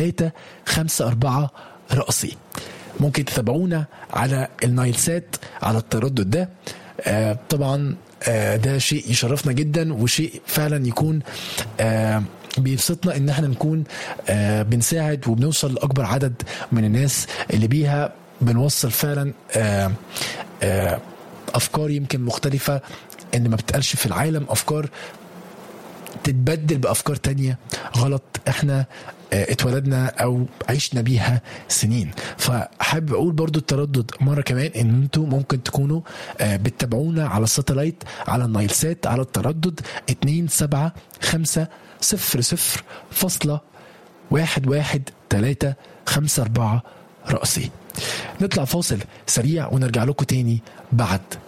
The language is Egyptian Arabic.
3 5 4 رأسي ممكن تتابعونا على النايل سات على التردد ده آه طبعا آه ده شيء يشرفنا جدا وشيء فعلا يكون آه بيبسطنا ان احنا نكون آه بنساعد وبنوصل لاكبر عدد من الناس اللي بيها بنوصل فعلا آه آه افكار يمكن مختلفه ان ما بتقالش في العالم افكار تتبدل بافكار تانية غلط احنا اه اتولدنا او عشنا بيها سنين فحابب اقول برضو التردد مره كمان ان انتوا ممكن تكونوا اه بتتابعونا على الساتلايت على النايل سات على التردد 2 7 5 0 0 فاصلة واحد واحد تلاتة خمسة أربعة رأسي نطلع فاصل سريع ونرجع لكم تاني بعد